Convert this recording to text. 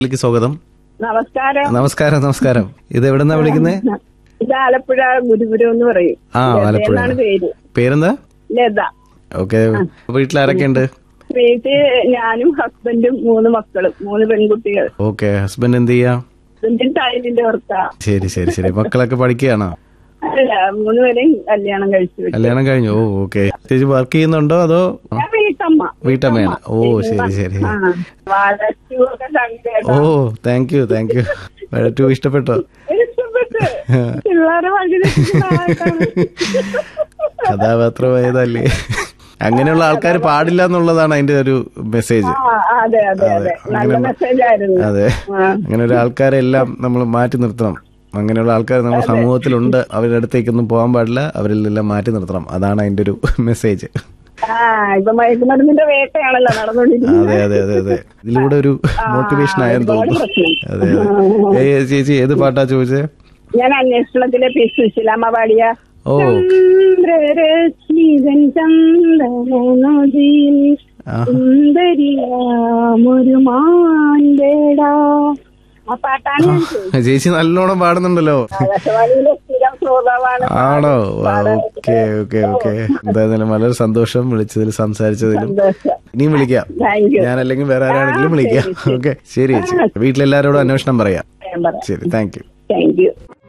ഇതിലേക്ക് സ്വാഗതം നമസ്കാരം നമസ്കാരം നമസ്കാരം ഇത് എവിടെന്നാ വിളിക്കുന്നേ ഇത് ആലപ്പുഴ ഗുരുപുരം എന്ന് പറയും ആ ലത ആലപ്പുഴ എന്നാണ് പേര് പേരെന്താ ലത ഓക്കെ വീട്ടിലാരൊക്കെ ഉണ്ട് വീട്ടിൽ ഞാനും ഹസ്ബൻഡും മൂന്ന് മക്കളും മൂന്ന് പെൺകുട്ടികൾ ഓക്കെ ഹസ്ബൻഡ് എന്ത് ചെയ്യാ ഹസ്ബൻഡും ടൈലിന്റെ വർക്കാ ശരി ശരി ശരി മക്കളൊക്കെ പഠിക്കുകയാണോ അല്ല മൂന്നുപേരെയും കല്യാണം കഴിച്ചു വിട്ടു. കല്യാണം കഴിഞ്ഞു ഓ ഓക്കെ ചേച്ചി വർക്ക് ചെയ്യുന്നുണ്ടോ അതോ ഞാൻ വീട്ടമ്മ വീട്ടമ്മയാണ് ഓ ശരി ശരി ആ വാഴച്ചൂക്കെ ഓ കണ്ടു thank you thank you too ഇഷ്ടപ്പെട്ടോ ഇഷ്ടപ്പെട്ട് പിള്ളേരെ വഴി തെറ്റിക്കുന്ന ആൾക്കാണ്. കഥാപാത്രമായതല്ലേ അങ്ങനെയുള്ള ആൾക്കാർ പാടില്ല എന്നുള്ളതാണ് അതിന്റെ ഒരു മെസ്സേജ് ആ, അതെ അതെ അതെ നല്ല മെസ്സേജ് ആയിരുന്നു അതെ ആ. അങ്ങനെ ഒരു ആൾക്കാരെ എല്ലാം നമ്മൾ മാറ്റി നിർത്തണം അങ്ങനെയുള്ള ആൾക്കാർ നമ്മുടെ സമൂഹത്തിലുണ്ട് അവരുടെ അടുത്തേക്കൊന്നും പോകാൻ പാടില്ല അവരിലെല്ലാം മാറ്റി നിർത്തണം അതാണ് അതിന്റെ ഒരു മെസ്സേജ് ആ ഇപ്പൊ മയക്കുമരുന്നിന്റെ വേട്ടയാണല്ലോ നടന്നുകൊണ്ടിരിക്കുന്നത് അതെ അതെ അതെ അതെ ഇതിലൂടെ ഒരു മോട്ടിവേഷൻ ആയെന്ന് ഒരുപാട് തോന്നുന്നു പ്രശ്നം. അതെ അതെ ഏ ചേച്ചി ഏത് പാട്ടാ ചോദിച്ചേ ഞാൻ അന്വേഷണത്തിലെ പി സുശീലാമ്മ പാടിയ ഓ ചന്ദ്രരശ്മിതൻ ചന്ദനനദിയിൽ ആ സുന്ദരിയാമൊരു മാൻപേടാ ആ പാട്ടാണ് ഞാൻ ചോദിച്ചത് ചേച്ചി നല്ലോണം പാടുന്നുണ്ടല്ലോ ആകാശവാണിയിലെ സ്ഥിരം ശ്രോതാവാണ് ആണോ ഓക്കെ ഓക്കെ ഓക്കെ എന്തായാലും വളരെ സന്തോഷം വിളിച്ചതിൽ സംസാരിച്ചതിലും സന്തോഷം ഇനിയും വിളിക്കാം താങ്ക് യു ഞാൻ അല്ലെങ്കിൽ വേറെ ആരാണെങ്കിലും വിളിക്കാം ഓക്കെ ശരി ചേച്ചി വീട്ടിലെല്ലാരോടും അന്വേഷണം പറയാം ഞാൻ പറയാം ശരി താങ്ക് യു താങ്ക് യു